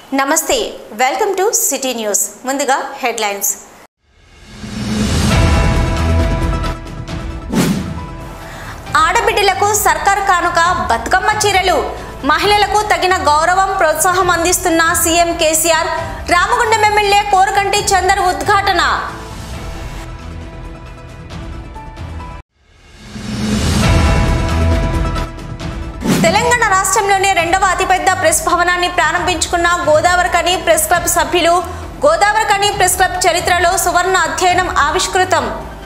నమస్తే welcome to city news ముందుగా headlines ఆడబిడ్డలకు సర్కార్ కానుక బతుకమ్మ చీరలు మహిళలకు తగిన గౌరవం ప్రోత్సాహం అందిస్తున్న సీఎం కేసీఆర్ రామగుండం ఎమ్మెల్యే కోరకంటి చందర్ ఉద్ఘాటన తెలంగాణ రాష్ట్రంలోనే రెండవ అతిపెద్ద ప్రెస్ భవనాన్ని ప్రారంభించుకున్న గోదావరికని ప్రెస్ క్లబ్ సభ్యులు గోదావరికని ప్రెస్ క్లబ్ చరిత్రలో సువర్ణ అధ్యయనం ఆవిష్కృతం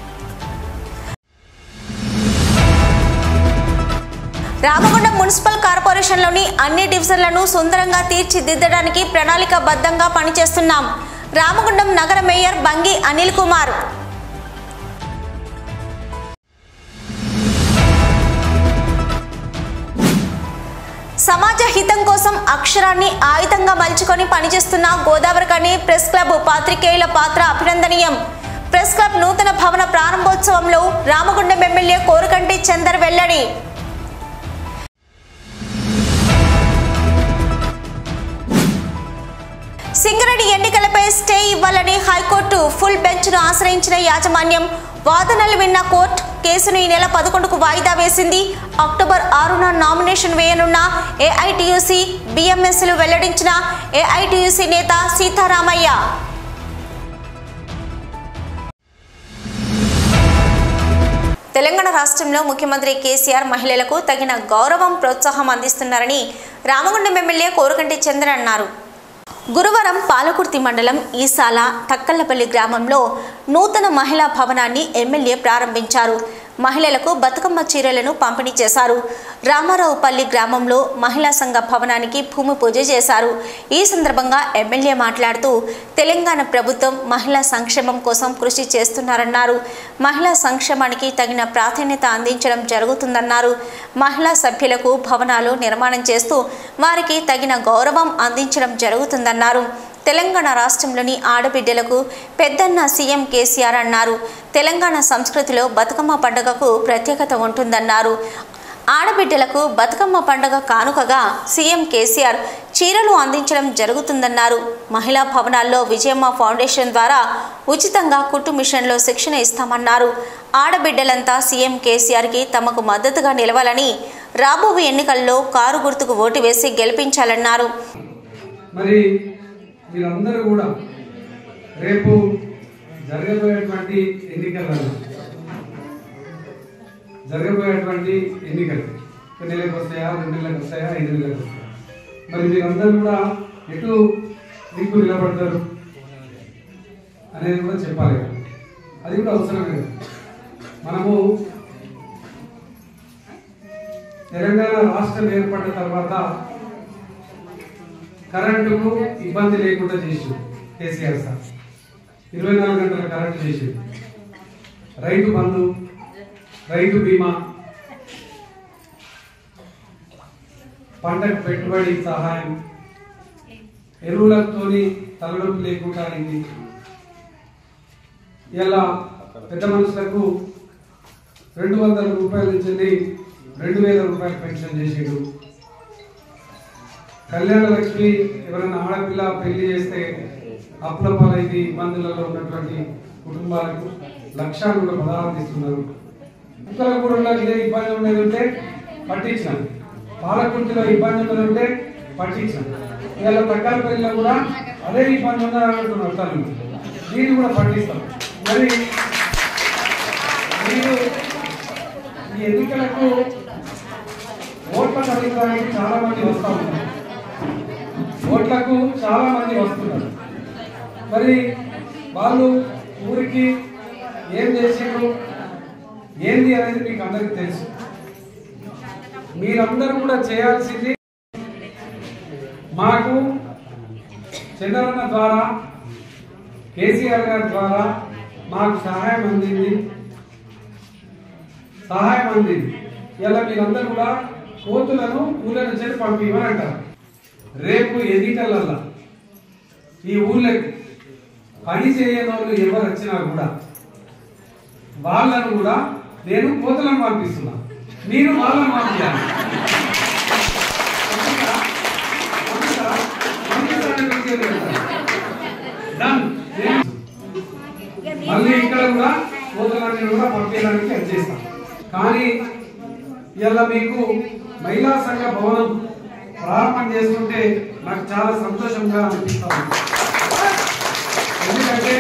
రామగుండం మున్సిపల్ కార్పొరేషన్లోని అన్ని డివిజన్లను సుందరంగా తీర్చిదిద్దడానికి ప్రణాళికాబద్ధంగా పనిచేస్తున్నాం రామగుండం నగర మేయర్ బంగి అనిల్ కుమార్ సమాజ హితం కోసం అక్షరాన్ని ఆయుధంగా మలుచుకొని పనిచేస్తున్న గోదావరికని ప్రెస్ క్లబ్ పాత్రికేయుల పాత్ర అభినందనీయం ప్రెస్ క్లబ్ నూతన భవన ప్రారంభోత్సవంలో రామగుండం ఎమ్మెల్యే కోరకంటి చందర్ వెల్లడి సింగరెడ్డి ఎన్నికలపై స్టే ఇవ్వాలని హైకోర్టు ఫుల్ బెంచ్ను ఆశ్రయించిన యాజమాన్యం వాదనలు విన్న కోర్టు కేసును ఈ నెల పదకొండుకు వాయిదా వేసింది అక్టోబర్ ఆరున నామినేషన్ వేయనున్న ఏఐటియుసి బిఎంఎస్లు వెల్లడించిన ఏఐటియుసి నేత సీతారామయ్య తెలంగాణ రాష్ట్రంలో ముఖ్యమంత్రి కేసీఆర్ మహిళలకు తగిన గౌరవం ప్రోత్సాహం అందిస్తున్నారని రామగుండం ఎమ్మెల్యే కోరుకంటి చంద్ర అన్నారు గురువారం పాలకుర్తి మండలం ఈసాల తక్కల్లపల్లి గ్రామంలో నూతన మహిళా భవనాన్ని ఎమ్మెల్యే ప్రారంభించారు మహిళలకు బతుకమ్మ చీరలను పంపిణీ చేశారు రామారావుపల్లి గ్రామంలో మహిళా సంఘ భవనానికి భూమి పూజ చేశారు ఈ సందర్భంగా ఎమ్మెల్యే మాట్లాడుతూ తెలంగాణ ప్రభుత్వం మహిళా సంక్షేమం కోసం కృషి చేస్తున్నారన్నారు మహిళా సంక్షేమానికి తగిన ప్రాధాన్యత అందించడం జరుగుతుందన్నారు మహిళా సభ్యులకు భవనాలు నిర్మాణం చేస్తూ వారికి తగిన గౌరవం అందించడం జరుగుతుందన్నారు తెలంగాణ రాష్ట్రంలోని ఆడబిడ్డలకు పెద్దన్న సీఎం కేసీఆర్ అన్నారు తెలంగాణ సంస్కృతిలో బతుకమ్మ పండుగకు ప్రత్యేకత ఉంటుందన్నారు ఆడబిడ్డలకు బతుకమ్మ పండుగ కానుకగా సీఎం కేసీఆర్ చీరలు అందించడం జరుగుతుందన్నారు మహిళా భవనాల్లో విజయమ్మ ఫౌండేషన్ ద్వారా ఉచితంగా కుట్టు మిషన్లో శిక్షణ ఇస్తామన్నారు ఆడబిడ్డలంతా సీఎం కేసీఆర్కి తమకు మద్దతుగా నిలవాలని రాబోయే ఎన్నికల్లో కారు గుర్తుకు ఓటు వేసి గెలిపించాలన్నారు మరి మీరందరూ కూడా రేపు జరగబోయేటువంటి ఎన్నికలలో జరగబోయేటువంటి ఎన్నికలు ఒక నెలకు వస్తాయా రెండు నెలలకు వస్తాయా ఐదు నెలలకు వస్తాయా మరి మీరందరూ కూడా ఎటు దిక్కు నిలబడతారు అనేది కూడా చెప్పాలి కదా అది కూడా అవసరమే కదా మనము తెలంగాణ రాష్ట్రం ఏర్పడిన తర్వాత కరెంటుకు ఇబ్బంది లేకుండా చేసి కేసీఆర్ సార్ ఇరవై నాలుగు గంటల కరెంటు చేసి రైతు బంధు రైతు బీమా పంటకు పెట్టుబడి సహాయం ఎరువులతోని తలనొప్పి లేకుండా అయింది ఇలా పెద్ద మనుషులకు రెండు వందల రూపాయల నుంచి రెండు వేల రూపాయలు పెన్షన్ చేసిండు కళ్యాణ లక్ష్మి ఎవరైనా ఆడపిల్ల పెళ్లి చేస్తే అప్పుల పాలైతే ఇబ్బందులలో ఉన్నటువంటి కుటుంబాలకు లక్షలు కూడా పదహారు ఇస్తున్నారు కుక్కల కూడా ఇదే ఇబ్బంది ఉండేది ఉంటే పట్టించాం పాలకుర్తిలో ఇబ్బంది ఉన్నది ఉంటే పట్టించాం ఇవాళ తక్కాలపల్లిలో కూడా అదే ఇబ్బంది ఉన్నది అంటున్నారు తల్లి దీన్ని కూడా పట్టిస్తాం మరి మీరు ఈ ఎన్నికలకు ఓట్ల ఖరీదానికి చాలా మంది వస్తూ ఉన్నారు ఓట్లకు చాలా మంది వస్తున్నారు మరి వాళ్ళు ఊరికి ఏం చేసిండ్రు ఏంది అనేది మీకు అందరికి తెలుసు మీరందరూ కూడా చేయాల్సింది మాకు చంద్రన్న ద్వారా కేసీఆర్ గారి ద్వారా మాకు సహాయం అందింది సహాయం అందింది ఇలా మీరందరూ కూడా కోతులను ఊళ్ళను చెల్లి పంపించమని అంటారు రేపు ఎన్నికలల్లా ఈ ఊళ్ళకి పని చేయని వాళ్ళు ఎవరు వచ్చినా కూడా వాళ్ళను కూడా నేను కోతలను పంపిస్తున్నా మీరు వాళ్ళని పంపించాలి పంపిస్తారా? పంపిస్తారా? పంపిస్తారని ఇవాళ మీకు మహిళా సంఘ భవనం ప్రారంభం చేస్తుంటే నాకు చాలా సంతోషంగా అనిపిస్తా ఉంది ఎందుకంటే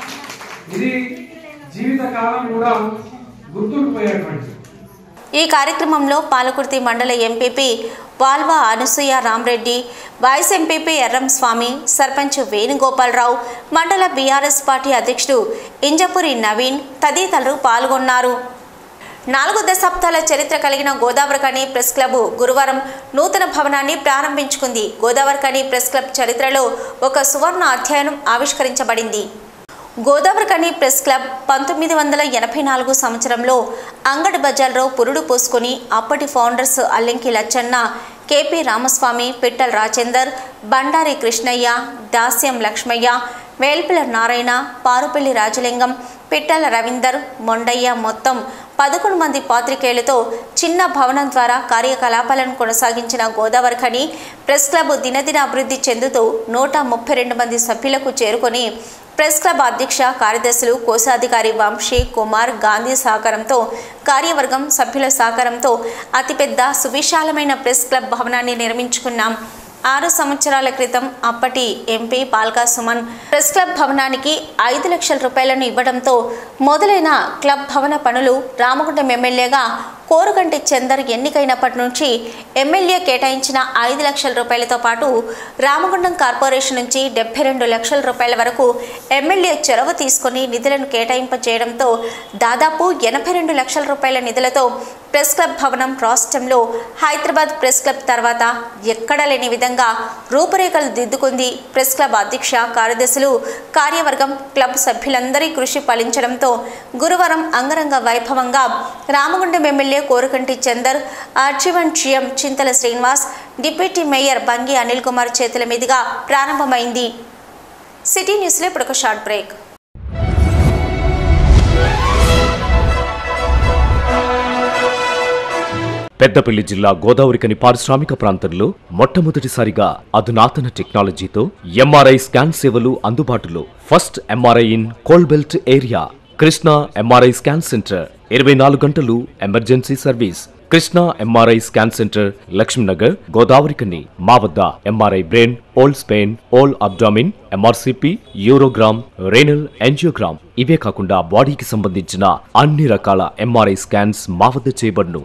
ఇది జీవితకాలం కూడా గుర్తుండిపోయేటువంటి ఈ కార్యక్రమంలో పాలకుర్తి మండల MPP Valva Anasuya Ramareddy vice MPP Erram Swamy sarpanch Venugopalarao మండల బీఆర్ఎస్ పార్టీ అధ్యక్షుడు ఇంజపురి నవీన్ తదితరులు పాల్గొన్నారు నాలుగు దశాబ్దాల చరిత్ర కలిగిన గోదావరికని ప్రెస్ క్లబ్ గురువారం నూతన భవనాన్ని ప్రారంభించుకుంది గోదావరికని ప్రెస్ క్లబ్ చరిత్రలో ఒక సువర్ణ అధ్యాయం ఆవిష్కరించబడింది గోదావరికని ప్రెస్ క్లబ్ పంతొమ్మిది వందల ఎనభై నాలుగు సంవత్సరంలో అంగడి బజార్లో పురుడు పోసుకొని అప్పటి ఫౌండర్స్ అల్లెంకి లచ్చన్న కేపీ రామస్వామి పిట్టల రాజేందర్ బండారి కృష్ణయ్య దాస్యం లక్ష్మయ్య వేల్పిల నారాయణ పారుపల్లి రాజలింగం పిట్టల రవీందర్ మొండయ్య మొత్తం పదకొండు మంది పాత్రికేయులతో చిన్న భవనం ద్వారా కార్యకలాపాలను కొనసాగించిన గోదావరి ఖని ప్రెస్ క్లబ్ దినదిన అభివృద్ధి చెందుతూ నూట ముప్పై రెండు మంది సభ్యులకు చేరుకొని ప్రెస్ క్లబ్ అధ్యక్ష కార్యదర్శులు కోశాధికారి వంశీ కుమార్ గాంధీ సహకారంతో కార్యవర్గం సభ్యుల సహకారంతో అతిపెద్ద సువిశాలమైన ప్రెస్ క్లబ్ భవనాన్ని నిర్మించుకున్నాం ఆరు సంవత్సరాల క్రితం అప్పటి MP Balka Suman press club భవనానికి ఐదు లక్షల రూపాయలను ఇవ్వడంతో మొదలైన క్లబ్ భవన పనులు రామగుండం ఎమ్మెల్యేగా కోరుగంటి చందర్ ఎన్నికైనప్పటి నుంచి ఎమ్మెల్యే కేటాయించిన ఐదు లక్షల రూపాయలతో పాటు రామగుండం కార్పొరేషన్ నుంచి డెబ్బై రెండు లక్షల రూపాయల వరకు ఎమ్మెల్యే చొరవ తీసుకొని నిధులను కేటాయింపజేయడంతో దాదాపు ఎనభై రెండు లక్షల రూపాయల నిధులతో ప్రెస్ క్లబ్ భవనం రాష్ట్రంలో హైదరాబాద్ ప్రెస్ క్లబ్ తర్వాత ఎక్కడా లేని విధంగా రూపురేఖలు దిద్దుకుంది ప్రెస్ క్లబ్ అధ్యక్ష కార్యదర్శులు కార్యవర్గం క్లబ్ సభ్యులందరి కృషి ఫలించడంతో గురువారం అంగరంగ వైభవంగా Ramagundam MLA Korukanti Chander RG one GM Chintala Srinivas deputy mayor Bangi Anil Kumar చేతుల మీదుగా ప్రారంభమైంది సిటీ న్యూస్లో ఇప్పుడు ఒక షార్ట్ బ్రేక్ పెద్దపల్లి జిల్లా గోదావరికని పారిశ్రామిక ప్రాంతంలో మొట్టమొదటిసారిగా అధునాతన టెక్నాలజీతో ఎంఆర్ఐ స్కాన్ సేవలు అందుబాటులో first MRI in coal belt area Krishna MRI scan centre ఇరవై నాలుగు గంటలు emergency service Krishna MRI scan centre Lakshminagar Godavarikhani మా వద్ద MRI brain whole spine whole abdomen MRCP urogram renal angiogram ఇవే కాకుండా బాడీకి సంబంధించిన అన్ని రకాల ఎంఆర్ఐ స్కాన్స్ మా వద్ద చేయబడును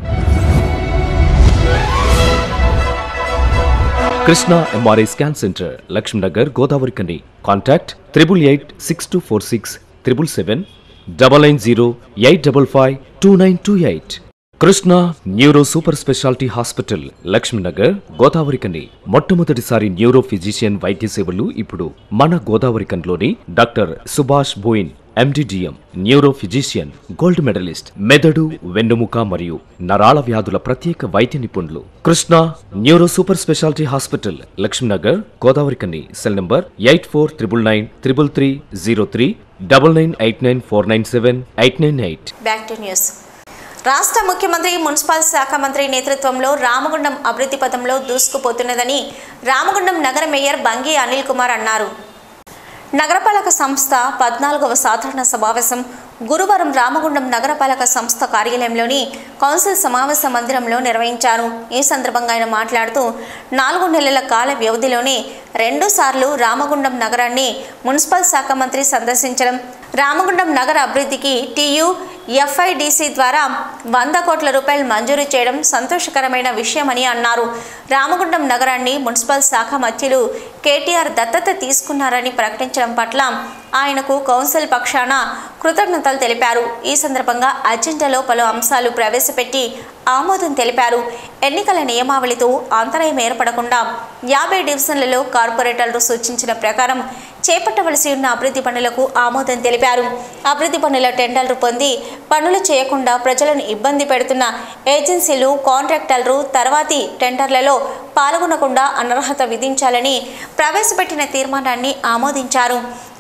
Krishna MRI scan centre Lakshminagar Godavarikhani contact triple eight six two four six triple seven double nine zero eight double five two nine two eight Krishna neuro super speciality hospital Lakshminagar Godavarikhani మొట్టమొదటిసారి న్యూరో ఫిజిషియన్ వైద్య సేవలు ఇప్పుడు మన గోదావరి కన్లోని doctor Subhash Boyin MD DM neuro physician gold medalist మెదడు వెన్నుముక మరియు నరాల వ్యాధుల ప్రత్యేక వైద్య నిపుణులు Krishna neuro super speciality hospital Lakshminagar Godavari కన్ని cell number eight four triple nine triple three zero three double nine eight nine four nine seven eight nine eight back to news రాష్ట్ర ముఖ్యమంత్రి మున్సిపల్ శాఖ మంత్రి నేతృత్వంలో రామగుండం అభివృద్ధి పథంలో దూసుకుపోతున్నదని రామగుండం నగర మేయర్ బంగి అనిల్ కుమార్ అన్నారు నగరపాలక సంస్థ పద్నాలుగవ సాధారణ సమావేశం గురువారం రామగుండం నగరపాలక సంస్థ కార్యాలయంలోని కౌన్సిల్ సమావేశ మందిరంలో నిర్వహించారు ఈ సందర్భంగా ఆయన మాట్లాడుతూ నాలుగు నెలల కాల వ్యవధిలోనే రెండుసార్లు రామగుండం నగరాన్ని మున్సిపల్ శాఖ మంత్రి సందర్శించడం రామగుండం నగర అభివృద్ధికి టీయు ఎఫ్ఐడిసి ద్వారా వంద కోట్ల రూపాయలు మంజూరు చేయడం సంతోషకరమైన విషయమని అన్నారు రామగుండం నగరాన్ని మున్సిపల్ శాఖ మధ్యులు కేటీఆర్ దత్తత తీసుకున్నారని ప్రకటించడం పట్ల ఆయనకు కౌన్సిల్ పక్షాన కృతజ్ఞతలు తెలిపారు ఈ సందర్భంగా అజెండాలో పలు అంశాలు ప్రవేశపెట్టి ఆమోదం తెలిపారు ఎన్నికల నియమావళితో అంతరాయం ఏర్పడకుండా యాభై డివిజన్లలో కార్పొరేటర్లు సూచించిన ప్రకారం చేపట్టవలసి ఉన్న అభివృద్ధి పనులకు ఆమోదం తెలిపారు అభివృద్ధి పనుల టెండర్లు పొంది పనులు చేయకుండా ప్రజలను ఇబ్బంది పెడుతున్న ఏజెన్సీలు కాంట్రాక్టర్లు తర్వాతి టెండర్లలో పాల్గొనకుండా అనర్హత విధించాలని ప్రవేశపెట్టిన తీర్మానాన్ని ఆమోదించారు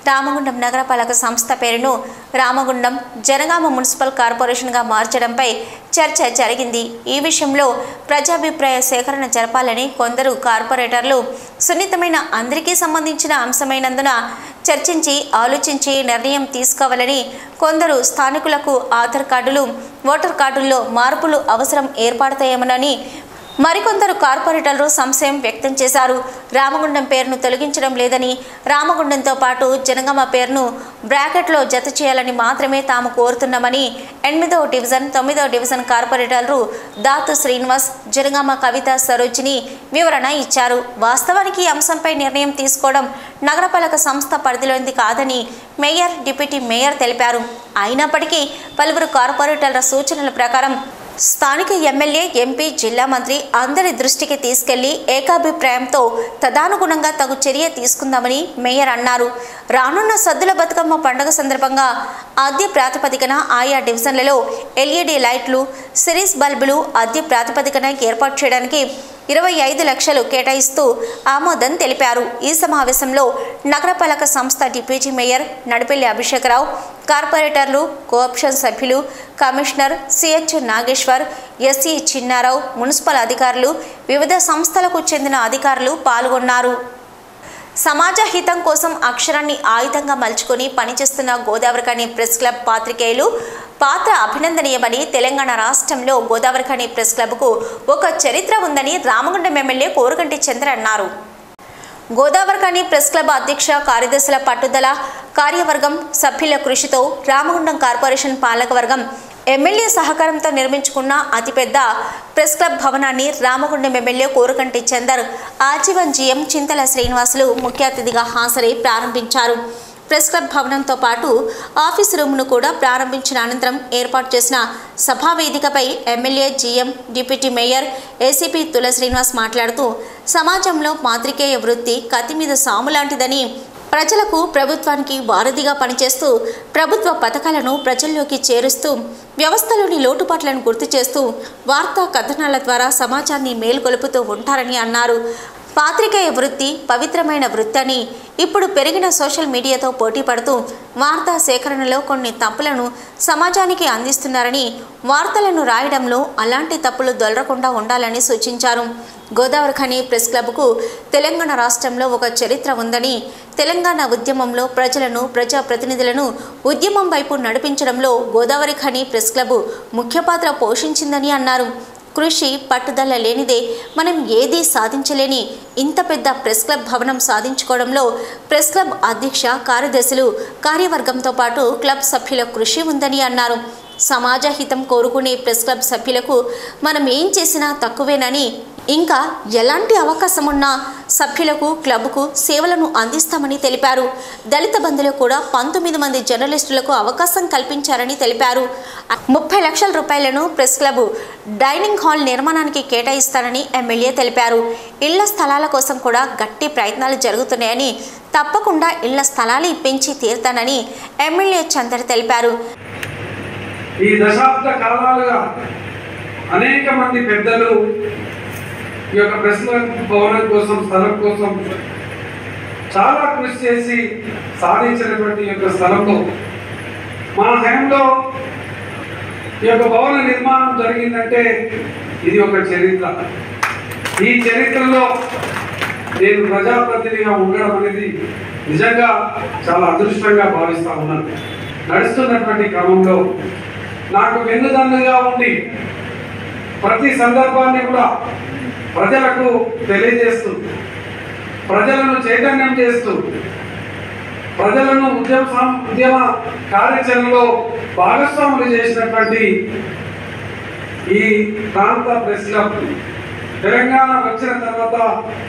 రామగుండం నగరపాలక సంస్థ పేరును రామగుండం జనగామ మున్సిపల్ కార్పొరేషన్గా మార్చడంపై చర్చ జరిగింది ఈ విషయంలో ప్రజాభిప్రాయ సేకరణ జరపాలని కొందరు కార్పొరేటర్లు సున్నితమైన అందరికీ సంబంధించిన అంశమైనందున చర్చించి ఆలోచించి నిర్ణయం తీసుకోవాలని కొందరు స్థానికులకు ఆధార్ కార్డులు ఓటర్ కార్డుల్లో మార్పులు అవసరం ఏర్పడతాయేమోనని మరికొందరు కార్పొరేటర్లు సంశయం వ్యక్తం చేశారు రామగుండం పేరును తొలగించడం లేదని రామగుండంతో పాటు జనగామ పేరును బ్రాకెట్లో జత చేయాలని మాత్రమే తాము కోరుతున్నామని ఎనిమిదవ డివిజన్ తొమ్మిదవ డివిజన్ కార్పొరేటర్లు దాతు శ్రీనివాస్ జనగామ కవిత సరోజిని వివరణ ఇచ్చారు వాస్తవానికి ఈ అంశంపై నిర్ణయం తీసుకోవడం నగరపాలక సంస్థ పరిధిలోనిది కాదని మేయర్ డిప్యూటీ మేయర్ తెలిపారు అయినప్పటికీ పలువురు కార్పొరేటర్ల సూచనల ప్రకారం స్థానిక ఎమ్మెల్యే ఎంపీ జిల్లా మంత్రి అందరి దృష్టికి తీసుకెళ్లి ఏకాభిప్రాయంతో తదానుగుణంగా తగు చర్య తీసుకుందామని మేయర్ అన్నారు రానున్న సద్దుల బతుకమ్మ పండుగ సందర్భంగా ఆద్య ప్రాతిపదికన ఆయా డివిజన్లలో ఎల్ఈడి లైట్లు సిరీస్ బల్బులు ఆద్య ప్రాతిపదికన ఏర్పాటు చేయడానికి ఇరవై ఐదు లక్షలు కేటాయిస్తూ ఆమోదం తెలిపారు ఈ సమావేశంలో నగరపాలక సంస్థ డిప్యూటీ మేయర్ నడిపెల్లి అభిషేకరావు కార్పొరేటర్లు కోఆప్షన్ సభ్యులు commissioner CH Nageshwar SE Chinnarao municipal అధికారులు వివిధ సంస్థలకు చెందిన అధికారులు పాల్గొన్నారు సమాజ హితం కోసం అక్షరాన్ని ఆయుధంగా మలుచుకొని పనిచేస్తున్న గోదావరికని ప్రెస్ క్లబ్ పాత్రికేయులు పాత్ర అభినందనీయమని తెలంగాణ రాష్ట్రంలో గోదావరికని ప్రెస్ క్లబ్కు ఒక చరిత్ర ఉందని రామగుండం ఎమ్మెల్యే కోరుగంటి చంద్ర అన్నారు గోదావరికని ప్రెస్ క్లబ్ అధ్యక్ష కార్యదర్శుల పట్టుదల కార్యవర్గం సభ్యుల కృషితో రామగుండం కార్పొరేషన్ పాలకవర్గం ఎమ్మెల్యే సహకారంతో నిర్మించుకున్న అతిపెద్ద ప్రెస్ క్లబ్ భవనాన్ని Ramagundam MLA Korukanti Chander RG one GM Chintala Srinivasulu ముఖ్య అతిథిగా హాజరై ప్రారంభించారు ప్రెస్ క్లబ్ భవనంతో పాటు ఆఫీస్ రూమ్ను కూడా ప్రారంభించిన అనంతరం ఏర్పాటు చేసిన సభా వేదికపై MLA GM deputy mayor ACP Thula Srinivas మాట్లాడుతూ సమాజంలో పాత్రికేయ వృత్తి కత్తి మీద సాము లాంటిదని ప్రజలకు ప్రభుత్వానికి వారధిగా పనిచేస్తూ ప్రభుత్వ పథకాలను ప్రజల్లోకి చేరుస్తూ వ్యవస్థలోని లోటుపాట్లను గుర్తు చేస్తూ వార్తా కథనాల ద్వారా సమాజాన్ని మేల్కొలుపుతూ ఉంటారని అన్నారు పాత్రికేయ వృత్తి పవిత్రమైన వృత్తి అని ఇప్పుడు పెరిగిన సోషల్ మీడియాతో పోటీ పడుతూ వార్తా సేకరణలో కొన్ని తప్పులను సమాజానికి అందిస్తున్నారని వార్తలను రాయడంలో అలాంటి తప్పులు దొలరకుండా ఉండాలని సూచించారు గోదావరి ఖని ప్రెస్ క్లబ్కు తెలంగాణ రాష్ట్రంలో ఒక చరిత్ర ఉందని తెలంగాణ ఉద్యమంలో ప్రజలను ప్రజాప్రతినిధులను ఉద్యమం వైపు నడిపించడంలో గోదావరి ఖని ప్రెస్ క్లబ్ ముఖ్య పాత్ర పోషించిందని అన్నారు కృషి పట్టుదల లేనిదే మనం ఏదీ సాధించలేని ఇంత పెద్ద ప్రెస్ క్లబ్ భవనం సాధించుకోవడంలో ప్రెస్ క్లబ్ అధ్యక్ష కార్యదర్శులు కార్యవర్గంతో పాటు క్లబ్ సభ్యుల కృషి ఉందని అన్నారు సమాజ హితం కోరుకునే ప్రెస్ క్లబ్ సభ్యులకు మనం ఏం చేసినా తక్కువేనని ఇంకా ఎలాంటి అవకాశం ఉన్నా సభ్యులకు క్లబ్కు సేవలను అందిస్తామని తెలిపారు దళిత బంధులో కూడా పంతొమ్మిది మంది జర్నలిస్టులకు అవకాశం కల్పించారని తెలిపారు ముప్పై లక్షల రూపాయలను ప్రెస్ క్లబ్ డైనింగ్ హాల్ నిర్మాణానికి కేటాయిస్తారని ఎమ్మెల్యే తెలిపారు ఇళ్ల స్థలాల కోసం కూడా గట్టి ప్రయత్నాలు జరుగుతున్నాయని తప్పకుండా ఇళ్ల స్థలాలు ఇప్పించి తీరుతానని ఎమ్మెల్యే చందర్ తెలిపారు ఈ దశాబ్ద కాలాలుగా అనేక మంది పెద్దలు ఈ యొక్క ప్రశ్న భవనం కోసం స్థలం కోసం చాలా కృషి చేసి సాధించినటువంటి ఈ యొక్క స్థలంలో మా హయాంలో ఈ యొక్క భవన నిర్మాణం జరిగిందంటే ఇది ఒక చరిత్ర ఈ చరిత్రలో నేను ప్రజాప్రతినిధిగా ఉండడం అనేది నిజంగా చాలా అదృష్టంగా భావిస్తా ఉన్నాను నడుస్తున్నటువంటి క్రమంలో నాకు వెన్నుదన్నుగా ఉండి ప్రతి సందర్భాన్ని కూడా ప్రజలకు తెలియజేస్తూ ప్రజలను చైతన్యం చేస్తూ ప్రజలను ఉద్యమ సం- ఉద్యమ కార్యాచరణలో భాగస్వాములు చేసినటువంటి ఈ ప్రాంత ప్రెస్ క్లబ్ తెలంగాణ వచ్చిన తర్వాత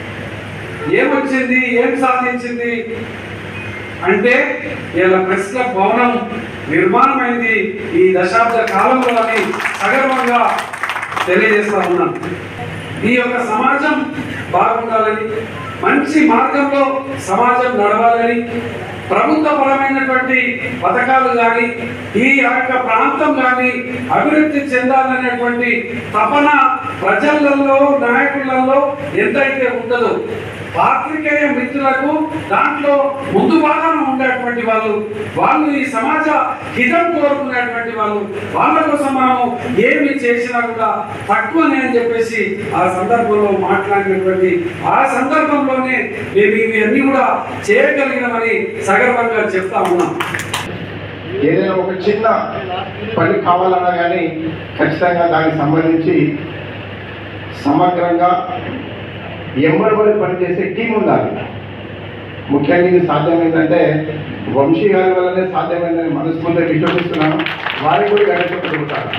ఏమొచ్చింది ఏం సాధించింది అంటే ఇలా ప్రెస్ క్లబ్ భవనం నిర్మాణమైంది ఈ దశాబ్ద కాలంలో అని సగర్వంగా తెలియజేస్తా ఉన్నాను ఈ యొక్క సమాజం బాగుండాలని మంచి మార్గంలో సమాజం నడవాలని ప్రభుత్వపరమైనటువంటి పథకాలు కానీ ఈ యొక్క ప్రాంతం కానీ అభివృద్ధి చెందాలనేటువంటి తపన ప్రజలలో నాయకులలో ఎంతైతే ఉంటుందో పాత్రికేయ మిత్రులకు దాంట్లో ముందు భాగం ఉండేటువంటి వాళ్ళు వాళ్ళు ఈ సమాజ హితం కోరుకునేటువంటి వాళ్ళు వాళ్ళ కోసం మనము ఏమి చేసినా కూడా తక్కువనే అని చెప్పేసి ఆ సందర్భంలో మాట్లాడినటువంటి ఆ సందర్భంలోనే మేము ఇవన్నీ కూడా చేయగలిగినామని సగర్వంగా చెప్తా ఉన్నాం ఏదైనా ఒక చిన్న పని కావాలన్నా కానీ ఖచ్చితంగా దానికి సంబంధించి సమగ్రంగా ఎంబడబడి పనిచేసే టీం ఉండాలి ముఖ్యంగా ఇది సాధ్యమైందంటే వంశీ గారి వల్లనే సాధ్యమైందని మనస్ఫూర్తిగా విశ్వసిస్తున్నాను వారికి కూడా గణించగలుగుతారు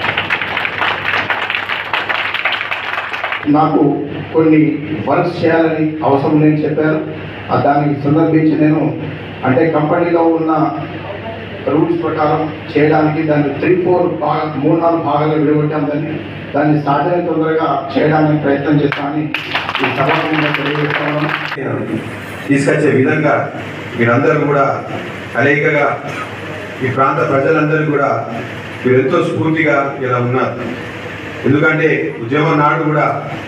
నాకు కొన్ని వర్క్స్ చేయాలని అవసరం నేను చెప్పారు ఆ దానికి సందర్భించి నేను అంటే కంపెనీలో ఉన్న రూల్స్ ప్రకారం చేయడానికి దాన్ని త్రీ ఫోర్ భాగ మూడు నాలుగు భాగాలు విడగొట్టాం దాన్ని దాన్ని సాధ్యమైన తొందరగా చేయడానికి ప్రయత్నం చేస్తామని ఈ సభాముఖంగా తెలియజేస్తున్నాను తీసుకొచ్చే విధంగా మీరందరూ కూడా కలయికగా ఈ ప్రాంత ప్రజలందరూ కూడా మీరు ఎంతో స్ఫూర్తిగా ఇలా ఉన్నారు ఎందుకంటే ఉద్యమం నాడు కూడా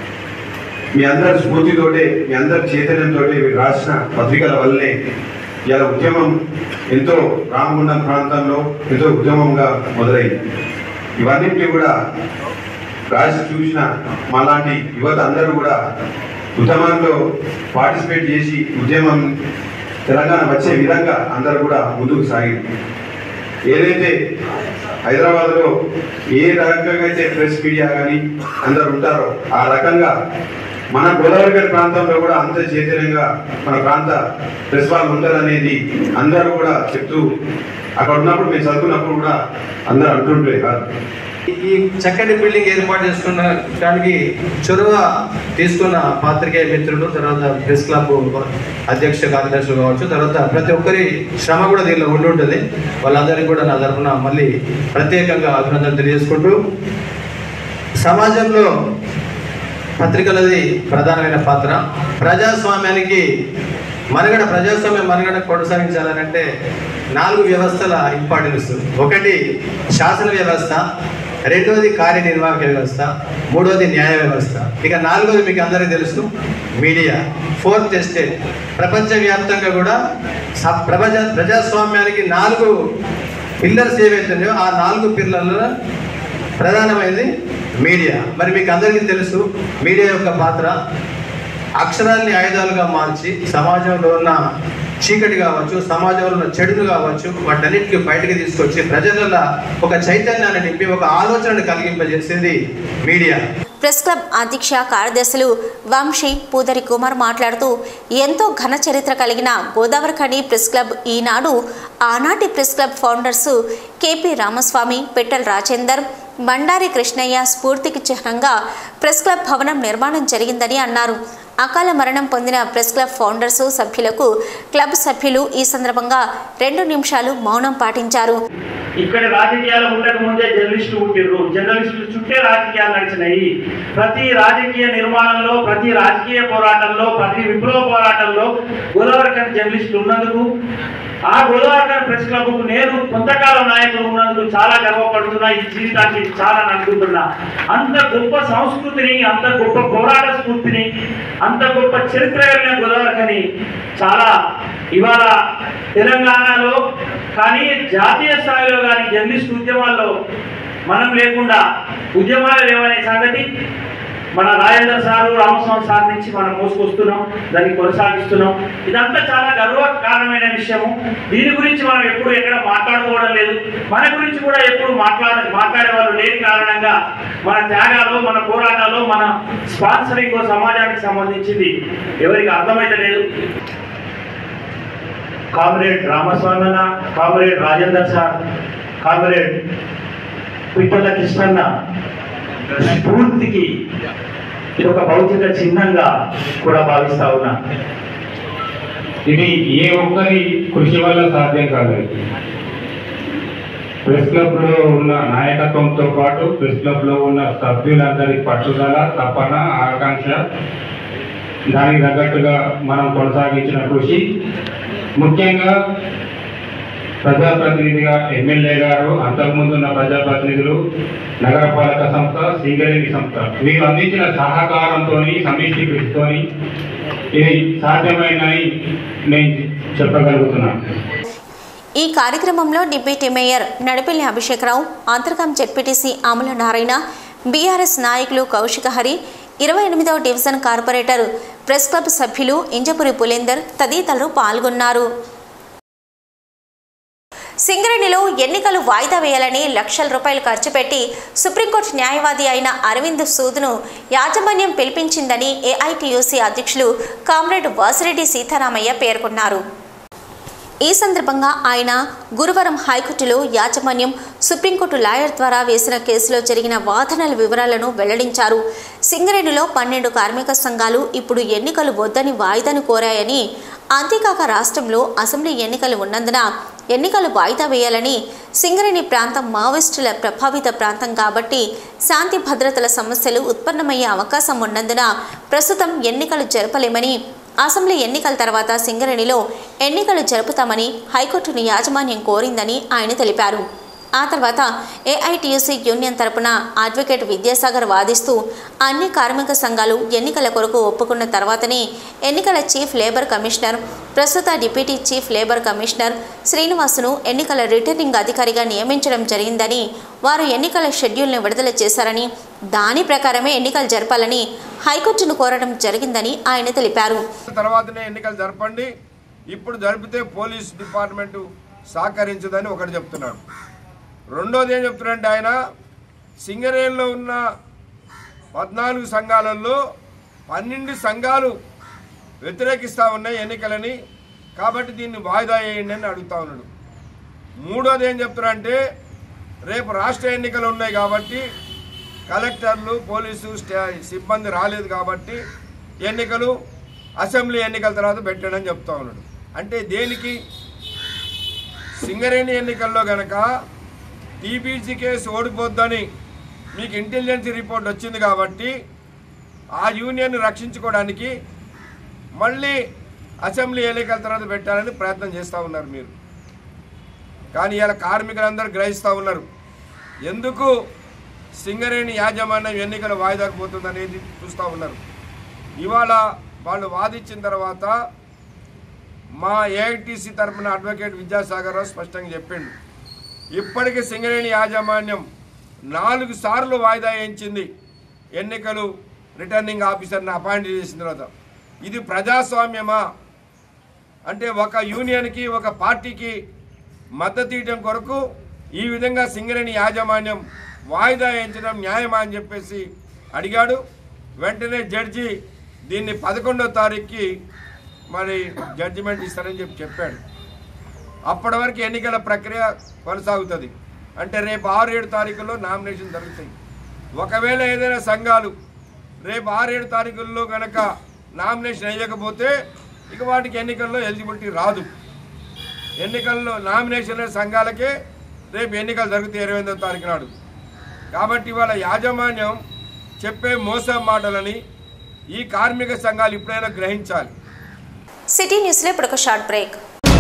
మీ అందరి స్ఫూర్తితోటే మీ అందరి చైతన్యంతో మీరు రాసిన పత్రికల వల్లనే ఇలా ఉద్యమం ఎంతో రామగుండం ప్రాంతంలో ఎంతో ఉద్యమంగా మొదలైంది ఇవన్నింటినీ కూడా రాసి చూసిన మాలాంటి యువత అందరూ కూడా ఉద్యమంలో పార్టిసిపేట్ చేసి ఉద్యమం తెలంగాణ వచ్చే విధంగా అందరూ కూడా ముందుకు సాగింది ఏదైతే హైదరాబాద్లో ఏ రకంగా అయితే ప్రెస్ మీడియా కానీ అందరు ఉంటారో ఆ రకంగా మన గోదావరి గారి ప్రాంతంలో కూడా అంత చైతన్యంగా మన ప్రాంత ప్రెస్ వాళ్ళు ఉంటారనేది అందరూ కూడా చెప్తూ అక్కడ ఉన్నప్పుడు మేము చదువుకున్నప్పుడు కూడా అందరూ అంటుంటే కాదు ఈ చక్కటి బిల్డింగ్ ఏర్పాటు చేసుకున్న దానికి చొరవ తీసుకున్న పాత్రికేయ మిత్రులు తర్వాత ప్రెస్ క్లబ్ అధ్యక్ష కార్యదర్శులు కావచ్చు తర్వాత ప్రతి ఒక్కరి శ్రమ కూడా దీనిలో ఉండి ఉంటుంది వాళ్ళందరికీ కూడా నా తరఫున మళ్ళీ ప్రత్యేకంగా అభినందనలు తెలియజేసుకుంటూ సమాజంలో పత్రికలది ప్రధానమైన పాత్ర ప్రజాస్వామ్యానికి మనుగడ ప్రజాస్వామ్య మనుగడ కొనసాగించాలనంటే నాలుగు వ్యవస్థల ఇంపార్టెన్స్ ఒకటి శాసన వ్యవస్థ రెండవది కార్యనిర్వాహక వ్యవస్థ మూడవది న్యాయ వ్యవస్థ ఇక నాలుగవది మీకు అందరికీ తెలుసు మీడియా ఫోర్త్ ఎస్టేట్ ప్రపంచవ్యాప్తంగా కూడా స- ప్రపంచ ప్రజాస్వామ్యానికి నాలుగు పిల్లర్స్ ఏవైతే ఉన్నాయో ఆ నాలుగు పిల్లర్ల ప్రధానమైనది మీడియా మరి మీకు అందరికీ తెలుసు మీడియా యొక్క పాత్ర అక్షరాల్ని ఆయుధాలుగా మార్చి సమాజంలో ఉన్న చీకటి కావచ్చు సమాజంలో ఉన్న చెడులు కావచ్చు వాటన్నిటికీ బయటకు తీసుకొచ్చి ప్రజలలో ఒక చైతన్యాన్ని నింపి ఒక ఆలోచనను కలిగింపజేసేది మీడియా ప్రెస్ క్లబ్ అధ్యక్ష కార్యదర్శులు వంశీ పూదరి కుమార్ మాట్లాడుతూ ఎంతో ఘన చరిత్ర కలిగిన గోదావరిఖని ప్రెస్ క్లబ్ ఈనాడు ఆనాటి press club founders KP Ramaswamy Pittala Rajender Bandari Krishnaiah స్ఫూర్తికి చిహ్నంగా ప్రెస్ క్లబ్ భవనం నిర్మాణం జరిగిందని అన్నారు అకాల మరణం పొందిన ప్రెస్ క్లబ్ ఫౌండర్స్ సభ్యులకు క్లబ్ సభ్యులు ఈ సందర్భంగా రెండు నిమిషాలు మౌనం పాటించారు ఇక్కడ రాజకీయాలు ఉండక ముందే జర్నలిస్టులు పుట్టిర్రు జర్నలిస్టులు చుట్టే రాజకీయాలు నడిచినాయి ప్రతి రాజకీయ నిర్మాణంలో ప్రతి రాజకీయ పోరాటంలో ప్రతి విప్లవ పోరాటంలో గోదావరికర్ జర్నలిస్టులు ఉన్నందుకు ఆ గోదావరికర్ ప్రెస్ క్లబ్ కు నేను కొంతకాలం నాయకులు ఉన్నందుకు చాలా గర్వపడుతున్నా ఈ జీవితానికి చాలా నడుపుతున్నా అంత గొప్ప సంస్కృతిని అంత గొప్ప పోరాట స్ఫూర్తిని అంత గొప్ప చరిత్ర కలిగిన గోదావరికని చాలా ఇవాళ తెలంగాణలో కానీ జాతీయ స్థాయిలో కానీ జర్నలిస్ట్ ఉద్యమాల్లో మనం లేకుండా ఉద్యమాలు లేవనే సంగతి మన రాజేందర్ సారు రామస్వామి సార్ నుంచి మనం మోసుకొస్తున్నాం దాన్ని కొనసాగిస్తున్నాం ఇదంతా చాలా గర్వకారణమైన విషయము దీని గురించి మనం ఎప్పుడు ఎక్కడ మాట్లాడుకోవడం లేదు మన గురించి కూడా ఎప్పుడు మాట్లాడ మాట్లాడే వాళ్ళు లేని కారణంగా మన త్యాగాలు మన పోరాటాలు మన స్పాన్సరింగ్ సమాజానికి సంబంధించింది ఎవరికి అర్థమైతే లేదు కామ్రేడ్ రామస్వామి అన్న comrade Rajender sir comrade Pittala Krishnanna స్ఫూర్తికి ఇది ఒక భౌతిక చిహ్నంగా కూడా భావిస్తా ఉన్నా ఇది ఏ ఒక్కరి కృషి వల్ల సాధ్యం కాదు ప్రెస్ క్లబ్ లో ఉన్న నాయకత్వంతో పాటు ప్రెస్ క్లబ్ లో ఉన్న సభ్యులందరి పట్టుదల తపన ఆకాంక్ష దానికి తగ్గట్టుగా మనం కొనసాగించిన కృషి ముఖ్యంగా ప్రజాప్రతినిధిగా ఎమ్మెల్యే గారు అంతకుముందు ఉన్న ప్రజాప్రతినిధులు నగరపాలక సంస్థ సింగరేణి సంస్థ వీరు అందించిన సహకారంతో సమిష్టి కృషితో ఇది సాధ్యమైనని నేను చెప్పగలుగుతున్నాను ఈ కార్యక్రమంలో deputy mayor Nadipelli Abhishekarao Antergaon ZPTC Amala Narayana BRS నాయకులు కౌశిక హరి ఇరవై ఎనిమిదవ డివిజన్ కార్పొరేటర్ ప్రెస్ క్లబ్ సభ్యులు ఇంజపురి పులేందర్ తదితరులు పాల్గొన్నారు సింగరేణిలో ఎన్నికలు వాయిదా వేయాలని లక్షల రూపాయలు ఖర్చు పెట్టి సుప్రీంకోర్టు న్యాయవాది అయిన అరవింద్ సూద్ను యాజమాన్యం పిలిపించిందని ఏఐటియుసి అధ్యక్షులు కామ్రేడ్ వాసిరెడ్డి సీతారామయ్య పేర్కొన్నారు ఈ సందర్భంగా ఆయన గురువారం హైకోర్టులో యాజమాన్యం సుప్రీంకోర్టు లాయర్ ద్వారా వేసిన కేసులో జరిగిన వాదనల వివరాలను వెల్లడించారు సింగరేణిలో పన్నెండు కార్మిక సంఘాలు ఇప్పుడు ఎన్నికలు వద్దని వాయిదాను కోరాయని అంతేకాక రాష్ట్రంలో అసెంబ్లీ ఎన్నికలు ఉన్నందున ఎన్నికలు వాయిదా వేయాలని సింగరేణి ప్రాంతం మావోయిస్టుల ప్రభావిత ప్రాంతం కాబట్టి శాంతి భద్రతల సమస్యలు ఉత్పన్నమయ్యే అవకాశం ఉన్నందున ప్రస్తుతం ఎన్నికలు జరపలేమని అసెంబ్లీ ఎన్నికల తర్వాత సింగరేణిలో ఎన్నికలు జరుపుతామని హైకోర్టును యాజమాన్యం కోరిందని ఆయన తెలిపారు ఆ తర్వాత ఏఐటియుసి యూనియన్ తరపున అడ్వకేట్ విద్యాసాగర్ వాదిస్తూ అన్ని కార్మిక సంఘాలు ఎన్నికల కొరకు ఒప్పుకున్న తర్వాతనే ఎన్నికల చీఫ్ లేబర్ కమిషనర్ ప్రస్తుత డిప్యూటీ చీఫ్ లేబర్ కమిషనర్ శ్రీనివాసును ఎన్నికల రిటర్నింగ్ అధికారిగా నియమించడం జరిగిందని వారు ఎన్నికల షెడ్యూల్ను విడుదల చేశారని దాని ప్రకారమే ఎన్నికలు జరపాలని హైకోర్టును కోరడం జరిగిందని ఆయన తెలిపారు తర్వాతనే ఎన్నికలు జరపండి ఇప్పుడు జరిపితే పోలీస్ డిపార్ట్మెంట్ సహకరించదని ఒకటి చెప్తున్నాడు రెండోది ఏం చెప్తున్నాడంటే ఆయన సింగరేణిలో ఉన్న పద్నాలుగు సంఘాలలో పన్నెండు సంఘాలు వ్యతిరేకిస్తూ ఉన్నాయి ఎన్నికలని కాబట్టి దీన్ని వాయిదా వేయండి అని అడుగుతా ఉన్నాడు మూడోది ఏం చెప్తున్నారంటే రేపు రాష్ట్ర ఎన్నికలు ఉన్నాయి కాబట్టి కలెక్టర్లు పోలీసు స్టే సిబ్బంది రాలేదు కాబట్టి ఎన్నికలు అసెంబ్లీ ఎన్నికల తర్వాత పెట్టాడని చెప్తా ఉన్నాడు అంటే దేనికి సింగరేణి ఎన్నికల్లో గనక టీబీసీ కేసు ఓడిపోద్దని మీకు ఇంటెలిజెన్స్ రిపోర్ట్ వచ్చింది కాబట్టి ఆ యూనియన్ రక్షించుకోవడానికి మళ్ళీ అసెంబ్లీ ఎన్నికల తర్వాత పెట్టాలని ప్రయత్నం చేస్తూ ఉన్నారు మీరు కానీ ఇలా కార్మికులందరూ గ్రహిస్తూ ఉన్నారు ఎందుకు సింగరేణి యాజమాన్యం ఎన్నికలు వాయిదాకు పోతుందనేది చూస్తూ ఉన్నారు ఇవాళ వాళ్ళు వాదించిన తర్వాత మా ఏఐటీసీ తరపున అడ్వకేట్ విద్యాసాగర్ రావు స్పష్టంగా చెప్పిండు ఇప్పటికీ సింగరేణి యాజమాన్యం నాలుగు సార్లు వాయిదా వేయించింది ఎన్నికలు రిటర్నింగ్ ఆఫీసర్ని అపాయింట్ చేసిన తర్వాత ఇది ప్రజాస్వామ్యమా అంటే ఒక యూనియన్కి ఒక పార్టీకి మద్దతు ఇవ్వడం కొరకు ఈ విధంగా సింగరేణి యాజమాన్యం వాయిదా వేయించడం న్యాయమా అని చెప్పేసి అడిగాడు వెంటనే జడ్జి దీన్ని పదకొండో తారీఖుకి మరి జడ్జిమెంట్ ఇస్తారని చెప్పి చెప్పాడు అప్పటి వరకు ఎన్నికల ప్రక్రియ కొనసాగుతుంది అంటే రేపు ఆరు ఏడు తారీఖుల్లో నామినేషన్ జరుగుతాయి ఒకవేళ ఏదైనా సంఘాలు రేపు ఆరు ఏడు తారీఖుల్లో కనుక నామినేషన్ వేయకపోతే ఇక వాటికి ఎన్నికల్లో ఎలిజిబిలిటీ రాదు ఎన్నికల్లో నామినేషన్ సంఘాలకే రేపు ఎన్నికలు జరుగుతాయి ఇరవై ఎనిమిదో తారీఖు నాడు కాబట్టి ఇవాళ యాజమాన్యం చెప్పే మోసం మాటలని ఈ కార్మిక సంఘాలు ఇప్పుడైనా గ్రహించాలి సిటీ న్యూస్లో ఇప్పుడు ఒక షార్ట్ బ్రేక్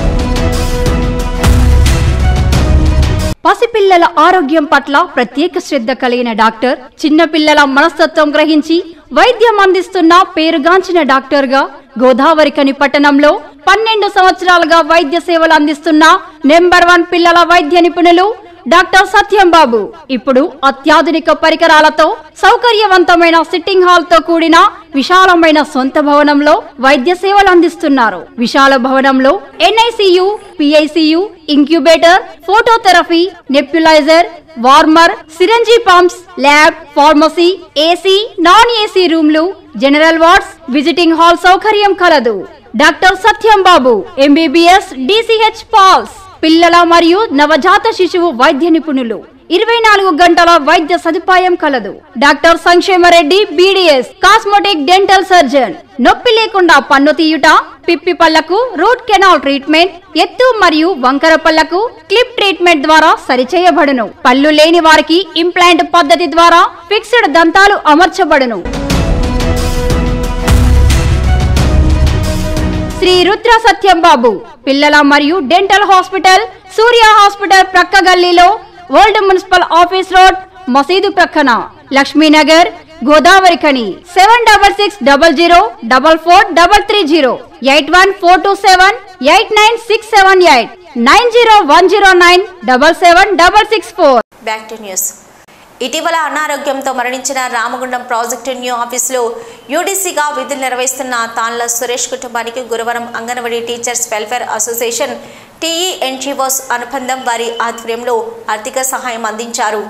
పసిపిల్లల ఆరోగ్యం పట్ల ప్రత్యేక శ్రద్ధ కలిగిన డాక్టర్ చిన్నపిల్లల మనస్తత్వం గ్రహించి వైద్యం అందిస్తున్న పేరుగాంచిన డాక్టర్ గా గోదావరికని పట్టణంలో పన్నెండు సంవత్సరాలుగా వైద్య సేవలు అందిస్తున్న నెంబర్ వన్ పిల్లల వైద్య నిపుణులు డాక్టర్ సత్యం బాబు ఇప్పుడు అత్యాధునిక పరికరాలతో సౌకర్యవంతమైన సిట్టింగ్ హాల్ తో కూడిన విశాలమైన సొంత భవనంలో వైద్య సేవలు అందిస్తున్నారు విశాల భవనంలో NICU PICU incubator phototherapy nebuliser warmer syringe pumps lab pharmacy AC non AC రూమ్లు జనరల్ వార్డ్స్ విజిటింగ్ హాల్ సౌకర్యం కలదు doctor Satyam Babu MBBS DCH PALS పిల్లల మరియు నవజాత శిశువు వైద్య నిపుణులు ఇరవై నాలుగు గంటల వైద్య సదుపాయం కలదు doctor Sankshemareddy BDS cosmetic dental surgeon నొప్పి లేకుండా పన్ను తీయుట పిప్పి పళ్లకు రూట్ కెనాల్ ట్రీట్మెంట్ ఎత్తు మరియు వంకర పళ్లకు క్లిప్ ట్రీట్మెంట్ ద్వారా సరిచేయబడును పళ్ళు లేని వారికి ఇంప్లాంట్ పద్ధతి ద్వారా ఫిక్స్డ్ దంతాలు అమర్చబడును శ్రీ శ్రీ రుద్ర సత్యం బాబు పిల్లల మరియు డెంటల్ హాస్పిటల్ సూర్య హాస్పిటల్ ప్రక్క గల్లీలో ఓల్డ్ మున్సిపల్ ఆఫీస్ రోడ్ మసీదు ప్రక్కన Lakshminagar Godavarikhani seven double six double zero double four double three zero eight one four two seven eight nine six seven eight nine zero one zero nine double seven double six four back to news ఇటీవల అనారోగ్యంతో మరణించిన Ramagundam project new ఆఫీసులో యూడీసీగా విధులు నిర్వహిస్తున్న తాన్ల సురేష్ కుటుంబానికి గురువారం anganwadi teachers welfare association TE NGOs అనుబంధం వారి ఆధ్వర్యంలో ఆర్థిక సహాయం అందించారు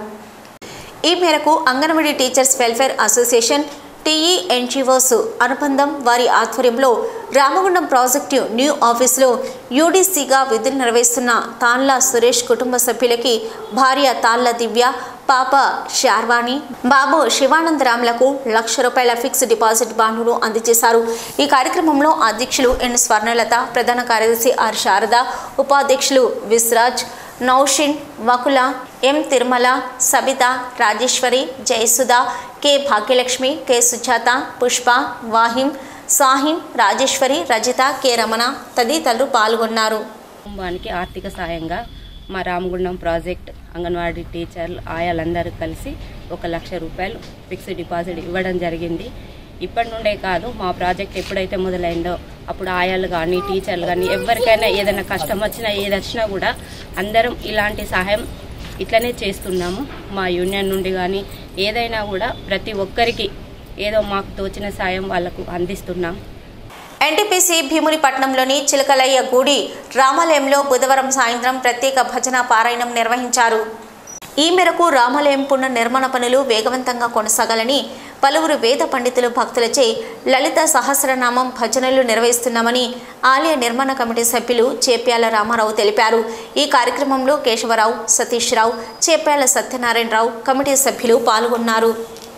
ఈ మేరకు anganwadi teachers welfare association TE NGOs అనుబంధం వారి ఆధ్వర్యంలో రామగుండం ప్రాజెక్టు న్యూ ఆఫీసులో యూడీసీగా విధులు నిర్వహిస్తున్న తాన్ల సురేష్ కుటుంబ సభ్యులకి భార్య తాన్ల దివ్య పాప శార్వాణి బాబు శివానందరాములకు లక్ష రూపాయల ఫిక్స్ డిపాజిట్ బాండును అందజేశారు ఈ కార్యక్రమంలో అధ్యక్షులు ఎన్ స్వర్ణలత ప్రధాన కార్యదర్శి ఆర్ శారద ఉపాధ్యక్షులు Vishraj Naushin Vakula M Tirumala Sabitha Rajeshwari Jayasudha K Bhagyalakshmi K Sujatha Pushpa Vahim Shaheen Rajeshwari Rajitha K Ramana తదితరులు పాల్గొన్నారు కుటుంబానికి ఆర్థిక సాయంగా మా రామగుండం ప్రాజెక్ట్ అంగన్వాడీ టీచర్లు ఆయాలందరూ కలిసి ఒక లక్ష రూపాయలు ఫిక్స్డ్ డిపాజిట్ ఇవ్వడం జరిగింది ఇప్పటి నుండే కాదు మా ప్రాజెక్ట్ ఎప్పుడైతే మొదలైందో అప్పుడు ఆయాలు కానీ టీచర్లు కానీ ఎవరికైనా ఏదైనా కష్టం వచ్చినా ఏది వచ్చినా కూడా అందరం ఇలాంటి సహాయం ఇట్లనే చేస్తున్నాము మా యూనియన్ నుండి కానీ ఏదైనా కూడా ప్రతి ఒక్కరికి ఏదో మాకు తోచిన సాయం వాళ్ళకు అందిస్తున్నాం ఎన్టీపీసీ భీమునిపట్నంలోని చిలకలయ్య గుడి రామాలయంలో బుధవారం సాయంత్రం ప్రత్యేక భజన పారాయణం నిర్వహించారు ఈ మేరకు రామాలయం పునః నిర్మాణ పనులు వేగవంతంగా కొనసాగాలని పలువురు వేద పండితులు భక్తులచే లలిత సహస్రనామం భజనలు నిర్వహిస్తున్నామని ఆలయ నిర్మాణ కమిటీ సభ్యులు చేప్యాల రామారావు తెలిపారు ఈ కార్యక్రమంలో కేశవరావు సతీష్ రావు చేప్యాల సత్యనారాయణరావు కమిటీ సభ్యులు పాల్గొన్నారు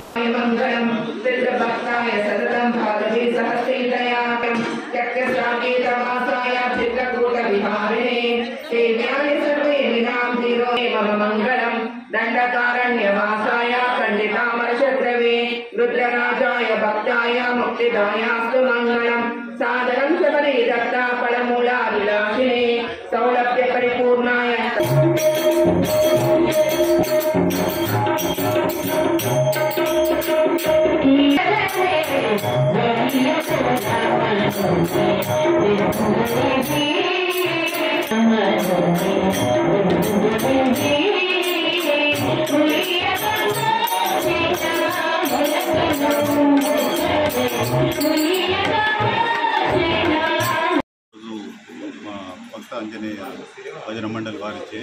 దండకారణ్యవాసాయ ఖండితామరశత్రవే రుద్రరాజాయ భక్తాయ ముక్తిదాయాస్తు మంగళం సాదరం శబరి దత్త ఫలమూలాభిలాషినే సౌలభ్య పరిపూర్ణాయ మా భక్త ఆంజనేయ భజన మండలి వారిచే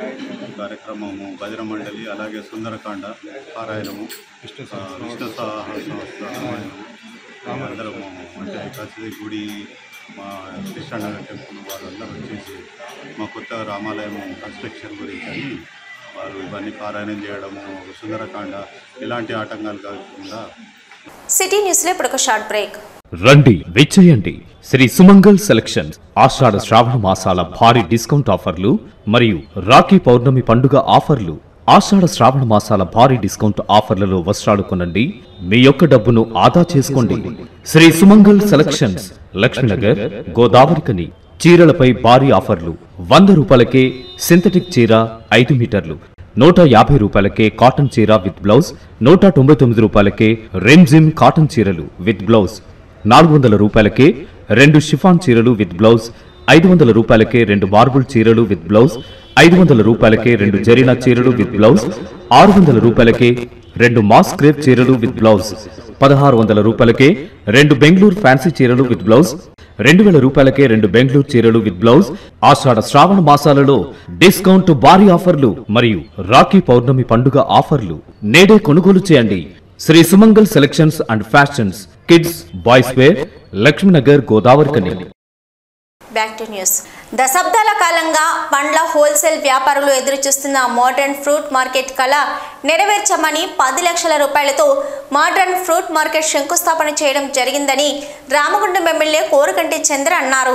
కార్యక్రమము భజన మండలి అలాగే సుందరకాండ పారాయణము విష్ణు విష్ణు సహస్రనామము అందరము అంటే కసిది గుడి మా కృష్ణనగర్ టెంపుల్ వాళ్ళందరూ వచ్చేసి మా కొత్త రామాలయం కన్స్ట్రక్షన్ గురించి అని వారు ఇవన్నీ పారాయణం చేయడము సుందరకాండ ఎలాంటి ఆటంకాలు కాకుండా సిటీ న్యూస్లో ఇప్పుడు ఒక షార్ట్ బ్రేక్ రండి విచ్చేయండి శ్రీ సుమంగల్ సెలక్షన్స్ ఆషాఢ శ్రావణ మాసాల భారీ డిస్కౌంట్ ఆఫర్లు మరియు రాఖీ పౌర్ణమి పండుగ ఆఫర్లు ఆషాఢ శ్రావణ మాసాల భారీ డిస్కౌంట్ ఆఫర్లలో వస్త్రాలు కొనండి మీ యొక్క డబ్బును ఆదా చేసుకోండి శ్రీ సుమంగల్ సెలక్షన్స్ లక్ష్మీనగర్ గోదావరికని చీరలపై భారీ ఆఫర్లు వంద రూపాయలకే సింథటిక్ చీర ఐదు మీటర్లు నూట యాభై రూపాయలకే కాటన్ చీర విత్ బ్లౌజ్ నూట తొంభై తొమ్మిది రూపాయలకే రెమ్జిమ్ కాటన్ చీరలు విత్ బ్లౌజ్ నాలుగు వందల రూపాయలకే రెండు షిఫాన్ చీరలు విత్ బ్లౌజ్ ఐదు వందల రూపాయలకే రెండు మార్బుల్ చీరలు విత్ బ్లౌజ్ ఐదు వందల రూపాయలకే రెండు జరీనా చీరలు విత్ బ్లౌజ్ ఆరు వందల రూపాయలకే రెండు మాస్ క్రేప్ చీరలు విత్ బ్లౌజ్ పదహారు వందల రూపాయలకే రెండు బెంగళూరు ఫ్యాన్సీ చీరలు విత్ బ్లౌజ్ రెండు వేల రూపాయలకే రెండు బెంగళూరు చీరలు విత్ బ్లౌజ్ ఆషాఢ శ్రావణ మాసాలలో డిస్కౌంట్ భారీ ఆఫర్లు మరియు రాఖీ పౌర్ణమి పండుగ ఆఫర్లు నేడే కొనుగోలు చేయండి Shri Sumangal selections and fashions kids boys wear Lakshminagar Godavarikhani back to news దశాబ్దాల కాలంగా పండ్ల హోల్సేల్ వ్యాపారులు ఎదురుచూస్తున్న మోడర్న్ ఫ్రూట్ మార్కెట్ కళ నెరవేర్చమని పది లక్షల రూపాయలతో మోడర్న్ ఫ్రూట్ మార్కెట్ శంకుస్థాపన చేయడం జరిగిందని రామగుండం ఎమ్మెల్యే కోరుకంటి చంద్ర అన్నారు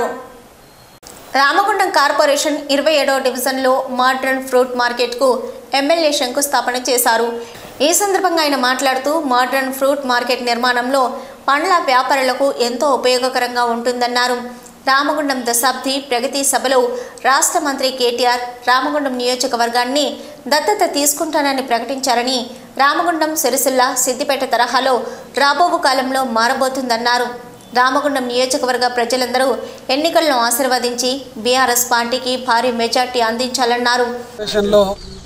రామగుండం కార్పొరేషన్ ఇరవై ఏడవ డివిజన్లో మోడర్న్ ఫ్రూట్ మార్కెట్కు ఎమ్మెల్యే శంకుస్థాపన చేశారు ఈ సందర్భంగా ఆయన మాట్లాడుతూ మోడర్న్ ఫ్రూట్ మార్కెట్ నిర్మాణంలో పండ్ల వ్యాపారులకు ఎంతో ఉపయోగకరంగా ఉంటుందన్నారు రామగుండం దశాబ్ది ప్రగతి సభలో రాష్ట్ర మంత్రి కేటీఆర్ రామగుండం నియోజకవర్గాన్ని దత్తత తీసుకుంటానని ప్రకటించారని రామగుండం సిరిసిల్ల సిద్దిపేట తరహాలో రాబోవు కాలంలో మారబోతుందన్నారు రామగుండం నియోజకవర్గ ప్రజలందరూ ఎన్నికలను ఆశీర్వదించి బీఆర్ఎస్ పార్టీకి భారీ మెజార్టీ అందించాలన్నారు స్టేషన్లో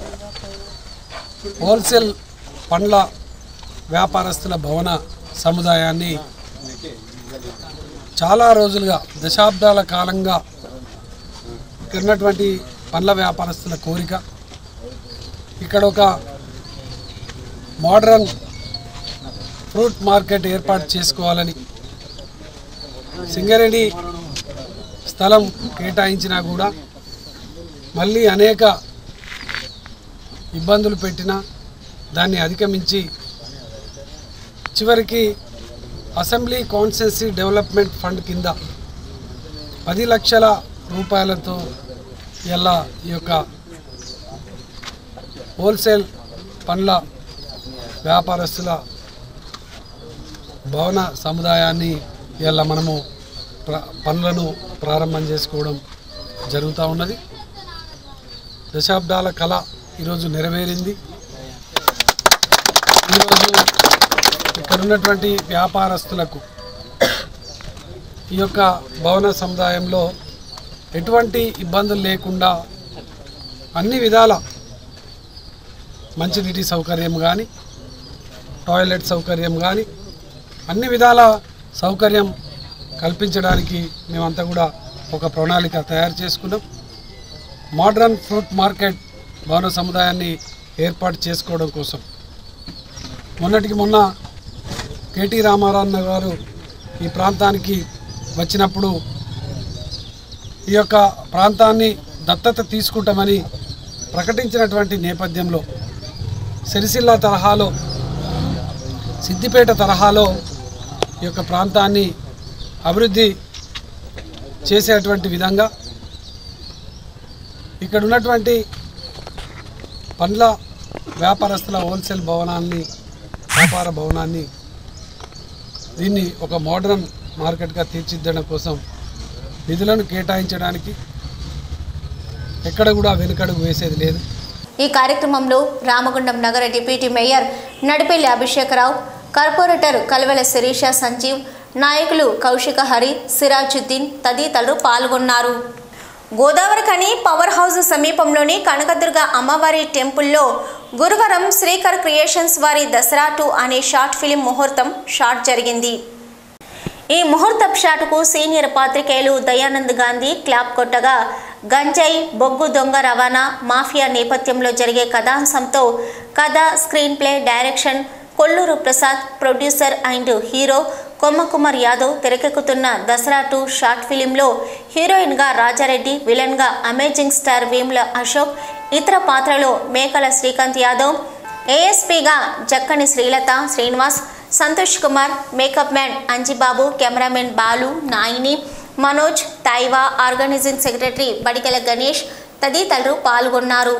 హోల్సేల్ పండ్ల వ్యాపారస్తుల భవన సముదాయాన్ని చాలా రోజులుగా దశాబ్దాల కాలంగా ఇక్కడ ఉన్నటువంటి పండ్ల వ్యాపారస్తుల కోరిక ఇక్కడ ఒక మోడర్న్ ఫ్రూట్ మార్కెట్ ఏర్పాటు చేసుకోవాలని సింగరేణి స్థలం కేటాయించినా కూడా మళ్ళీ అనేక ఇబ్బందులు పెట్టినా దాన్ని అధిగమించి చివరికి అసెంబ్లీ కాన్స్టిట్యున్సీ డెవలప్మెంట్ ఫండ్ కింద పది లక్షల రూపాయలతో ఇలా ఈ యొక్క హోల్సేల్ పండ్ల వ్యాపారస్తుల భవన సముదాయాన్ని ఇలా మనము ప్ర పనులను ప్రారంభం చేసుకోవడం జరుగుతూ ఉన్నది దశాబ్దాల కళ ఈరోజు నెరవేరింది ఈరోజు ఇక్కడ ఉన్నటువంటి వ్యాపారస్తులకు ఈ యొక్క భవన సముదాయంలో ఎటువంటి ఇబ్బందులు లేకుండా అన్ని విధాల మంచినీటి సౌకర్యం కానీ టాయిలెట్ సౌకర్యం కానీ అన్ని విధాల సౌకర్యం కల్పించడానికి మేమంతా కూడా ఒక ప్రణాళిక తయారు చేసుకున్నాం మోడ్రన్ ఫ్రూట్ మార్కెట్ భవన సముదాయాన్ని ఏర్పాటు చేసుకోవడం కోసం మొన్నటికి మొన్న కేటీ రామారావు గారు ఈ ప్రాంతానికి వచ్చినప్పుడు ఈ యొక్క ప్రాంతాన్ని దత్తత తీసుకుంటామని ప్రకటించినటువంటి నేపథ్యంలో సిరిసిల్ల తరహాలో సిద్దిపేట తరహాలో ఈ యొక్క ప్రాంతాన్ని అభివృద్ధి చేసేటువంటి విధంగా ఇక్కడ ఉన్నటువంటి పండ్ల వ్యాపారస్తుల హోల్సేల్ భవనాన్ని వ్యాపార భవనాన్ని దీన్ని ఒక మోడర్న్ మార్కెట్గా తీర్చిదిద్దడం కోసం నిధులను కేటాయించడానికి ఎక్కడ కూడా వెనుకడుగు వేసేది లేదు ఈ కార్యక్రమంలో రామగుండం నగర deputy mayor Nadipelli Abhishekarao corporator Kalvela Sirisha Sanjeev నాయకులు కౌశిక హరి సిరాజుద్దీన్ తదితరులు పాల్గొన్నారు గోదావరి కని పవర్ హౌస్ సమీపంలోని కనకదుర్గ అమ్మవారి టెంపుల్లో గురువారం శ్రీకర్ క్రియేషన్స్ వారి దసరా టూ అనే షార్ట్ ఫిలిం ముహూర్తం షాట్ జరిగింది ఈ ముహూర్తపు షాటుకు సీనియర్ పాత్రికేయులు దయానంద్ గాంధీ క్లాప్ కొట్టగా గంజాయి బొగ్గు దొంగ రవాణా మాఫియా నేపథ్యంలో జరిగే కథాంశంతో కథ screenplay direction Kolluru Prasad producer and hero Kommakumar Yadav తెరకెక్కుతున్న దసరా టూ షార్ట్ ఫిలింలో హీరోయిన్గా రాజారెడ్డి విలన్గా అమేజింగ్ స్టార్ వేముల అశోక్ ఇతర పాత్రలో మేకల శ్రీకాంత్ యాదవ్ ఏఎస్పీగా Jakkani Srilatha Srinivas Santosh Kumar makeup man Anjibabu cameramen Balu Naini Manoj తైవా ఆర్గనైజింగ్ సెక్రటరీ బడికెల గణేష్ తదితరులు పాల్గొన్నారు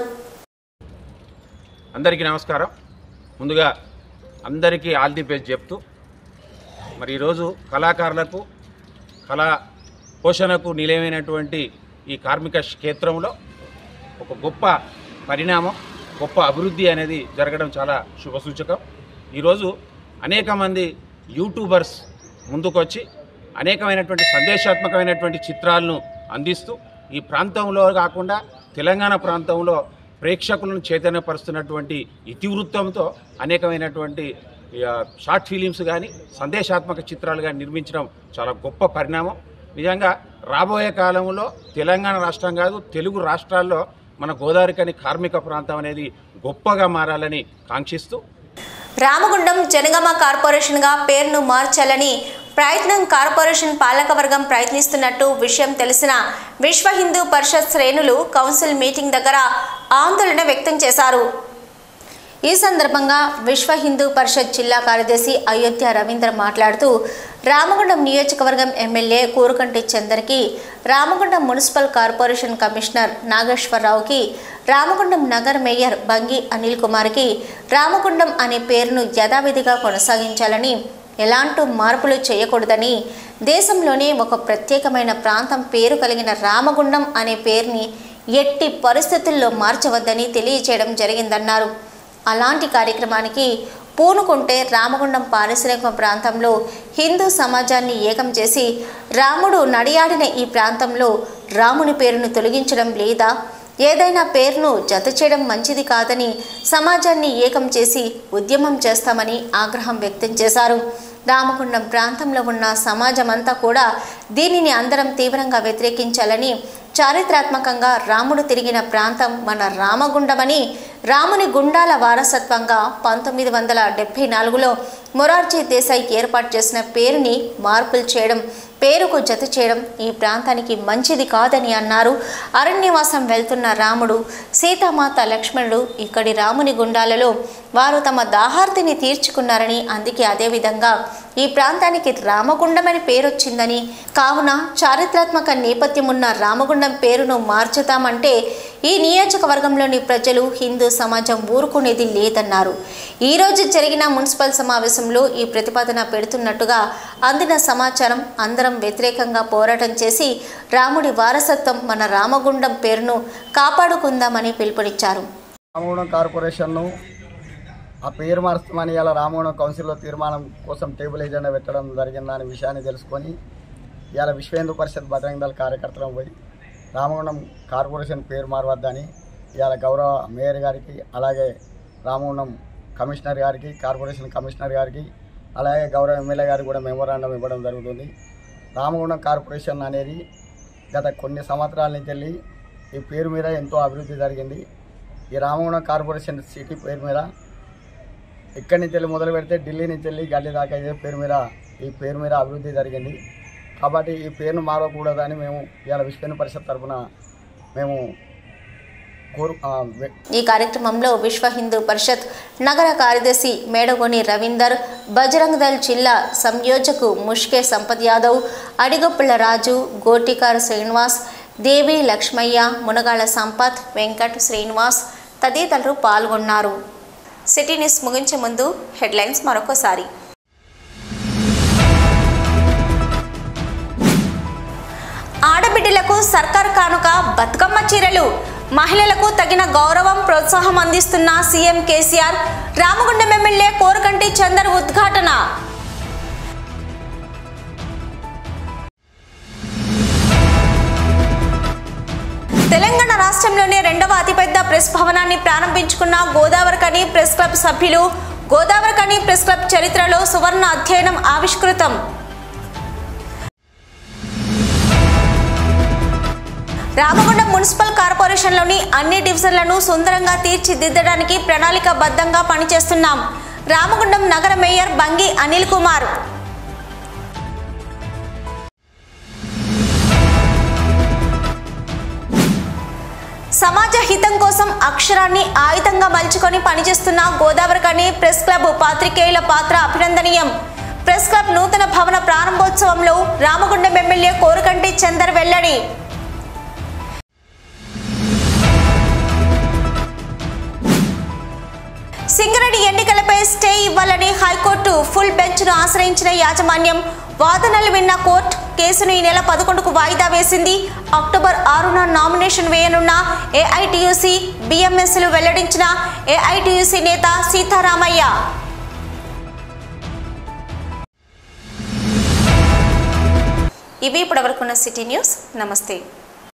అందరికీ నమస్కారం ముందుగా అందరికీ ఆల్ ది బెస్ట్ చెప్తూ మరి ఈరోజు కళాకారులకు కళా పోషణకు నిలయమైనటువంటి ఈ కార్మిక క్షేత్రంలో ఒక గొప్ప పరిణామం గొప్ప అభివృద్ధి అనేది జరగడం చాలా శుభసూచకం ఈరోజు అనేక మంది యూట్యూబర్స్ ముందుకొచ్చి అనేకమైనటువంటి సందేశాత్మకమైనటువంటి చిత్రాలను అందిస్తూ ఈ ప్రాంతంలో కాకుండా తెలంగాణ ప్రాంతంలో ప్రేక్షకులను చైతన్యపరుస్తున్నటువంటి ఇతివృత్తంతో అనేకమైనటువంటి ఆ, షార్ట్ ఫిలిమ్స్ కానీ సందేశాత్మక చిత్రాలు కానీ నిర్మించడం చాలా గొప్ప పరిణామం నిజంగా రాబోయే కాలంలో తెలంగాణ రాష్ట్రం కాదు తెలుగు రాష్ట్రాల్లో మన గోదావరికని కార్మిక ప్రాంతం అనేది గొప్పగా మారాలని కాంక్షిస్తూ రామగుండం జనగామ కార్పొరేషన్గా పేరును మార్చాలని ప్రయత్నం కార్పొరేషన్ పాలకవర్గం ప్రయత్నిస్తున్నట్టు విషయం తెలిసిన విశ్వ హిందూ పరిషత్ శ్రేణులు కౌన్సిల్ మీటింగ్ దగ్గర ఆందోళన వ్యక్తం చేశారు ఈ సందర్భంగా విశ్వ హిందూ పరిషత్ జిల్లా కార్యదర్శి అయోధ్య రవీంద్ర మాట్లాడుతూ రామగుండం నియోజకవర్గం ఎమ్మెల్యే కూరుకంటి చందర్కి రామగుండం మున్సిపల్ కార్పొరేషన్ కమిషనర్ నాగేశ్వరరావుకి రామగుండం నగర్ మేయర్ బంగి అనిల్ కుమార్కి రామగుండం అనే పేరును యథావిధిగా కొనసాగించాలని ఎలాంటి మార్పులు చేయకూడదని దేశంలోనే ఒక ప్రత్యేకమైన ప్రాంతం పేరు కలిగిన రామగుండం అనే పేరుని ఎట్టి పరిస్థితుల్లో మార్చవద్దని తెలియచేయడం జరిగిందన్నారు అలాంటి కార్యక్రమానికి పూనుకుంటే రామగుండం పారిశ్రామిక ప్రాంతంలో హిందూ సమాజాన్ని ఏకం చేసి రాముడు నడియాడిన ఈ ప్రాంతంలో రాముని పేరును తొలగించడం లేదా ఏదైనా పేరును జత చేయడం మంచిది కాదని సమాజాన్ని ఏకం చేసి ఉద్యమం చేస్తామని ఆగ్రహం వ్యక్తం చేశారు రామగుండం ప్రాంతంలో ఉన్న సమాజమంతా కూడా దీనిని అందరం తీవ్రంగా వ్యతిరేకించాలని చారిత్రాత్మకంగా రాముడు తిరిగిన ప్రాంతం మన రామగుండమని రాముని గుండాల వారసత్వంగా పంతొమ్మిది వందల డెబ్భై నాలుగులో మొరార్జీ దేశాయ్ ఏర్పాటు చేసిన పేరుని మార్పులు చేయడం పేరుకు జత చేయడం ఈ ప్రాంతానికి మంచిది కాదని అన్నారు అరణ్యవాసం వెళ్తున్న రాముడు సీతామాత లక్ష్మణుడు ఇక్కడి రాముని గుండాలలో వారు తమ దాహార్తిని తీర్చుకున్నారని అందుకే అదేవిధంగా ఈ ప్రాంతానికి రామగుండమని పేరొచ్చిందని కావున చారిత్రాత్మక నేపథ్యం ఉన్న రామగుండం పేరును మార్చుతామంటే ఈ నియోజకవర్గంలోని ప్రజలు హిందూ సమాజం ఊరుకునేది లేదన్నారు ఈరోజు జరిగిన మున్సిపల్ సమావేశంలో ఈ ప్రతిపాదన పెడుతున్నట్టుగా అందిన సమాచారం అందరం వ్యతిరేకంగా పోరాటం చేసి రాముడి వారసత్వం మన రామగుండం పేరును కాపాడుకుందామని పిలుపునిచ్చారు రామగుండం కార్పొరేషన్ను ఆ పేరు మారుస్తామని ఇలా రామగుండం కౌన్సిల్లో తీర్మానం కోసం టేబుల్ ఎజెండా పెట్టడం జరిగిందనే విషయాన్ని తెలుసుకొని ఇవాళ విశ్వ హిందూ పరిషత్ బజరంగ దళ కార్యకర్తలం పోయి రామగుండం కార్పొరేషన్ పేరు మారవద్దని ఇవాళ గౌరవ మేయర్ గారికి అలాగే రామగుండం కమిషనర్ గారికి కార్పొరేషన్ కమిషనర్ గారికి అలాగే గౌరవ ఎమ్మెల్యే గారికి కూడా మెమోరాండం ఇవ్వడం జరుగుతుంది రామగుండం కార్పొరేషన్ అనేది గత కొన్ని సంవత్సరాల నుంచి వెళ్ళి ఈ పేరు మీద ఎంతో అభివృద్ధి జరిగింది ఈ రామగుండం కార్పొరేషన్ సిటీ పేరు మీద ఇక్కడి నుంచి వెళ్ళి మొదలు పెడితే ఢిల్లీ నుంచి వెళ్ళి గల్లీ దాకా ఇదే పేరు మీద ఈ పేరు మీద అభివృద్ధి జరిగింది కాబట్టి ఈ పేరును మారకూడదని మేము ఇవాళ విశ్వ పరిషత్ తరఫున మేము కోరు ఆ, వె- ఈ కార్యక్రమంలో విశ్వ హిందూ పరిషత్ నగర కార్యదర్శి మేడగోని రవీందర్ బజరంగ్ దళ్ జిల్లా సంయోజకు ముష్కే సంపత్ యాదవ్ అడిగొప్పుల రాజు గోటికార్ శ్రీనివాస్ దేవి లక్ష్మయ్య మునగాళ్ళ సంపత్ వెంకట్ శ్రీనివాస్ తదితరులు పాల్గొన్నారు సిటీ న్యూస్ ముగించే ముందు హెడ్లైన్స్ మరొకసారి ఆడబిడ్డలకు సర్కార్ కానుక బతుకమ్మ చీరలు మహిళలకు తగిన గౌరవం ప్రోత్సాహం అందిస్తున్న సీఎం కేసీఆర్ రామగుండం ఎమ్మెల్యే కోరకంటి చందర్ ఉద్ఘాటన తెలంగాణ రాష్ట్రంలోనే రెండవ అతిపెద్ద ప్రెస్ భవనాన్ని ప్రారంభించుకున్న గోదావరికని ప్రెస్ క్లబ్ సభ్యులు గోదావరికని ప్రెస్ క్లబ్ చరిత్రలో సువర్ణ అధ్యయనం ఆవిష్కృతం రామగుండం మున్సిపల్ కార్పొరేషన్లోని అన్ని డివిజన్లను సుందరంగా తీర్చిదిద్దడానికి ప్రణాళికాబద్ధంగా పనిచేస్తున్నాం రామగుండం నగర మేయర్ బంగి అనిల్ కుమార్ సమాజ హితం కోసం అక్షరాన్ని ఆయుధంగా మలుచుకొని పనిచేస్తున్న గోదావరికని ప్రెస్ క్లబ్ పాత్రికేయుల పాత్ర అభినందనీయం ప్రెస్ క్లబ్ నూతన భవన ప్రారంభోత్సవంలో రామగుండం ఎమ్మెల్యే కోరకంటి చందర్ వెల్లడి సింగరెడ్డి ఎన్నికలపై స్టే ఇవ్వాలని హైకోర్టు ఫుల్ బెంచ్ను ఆశ్రయించిన యాజమాన్యం వాదనలు విన్న కోర్టు కేసును ఈ నెల పదకొండుకు వాయిదా వేసింది అక్టోబర్ ఆరున నామినేషన్ వేయనున్న ఏఐటియుసి బిఎంఎస్లు వెల్లడించిన ఏఐటియుసి నేత సీతారామయ్య ఇవి ఇప్పటివరకున్న సిటీ న్యూస్ నమస్తే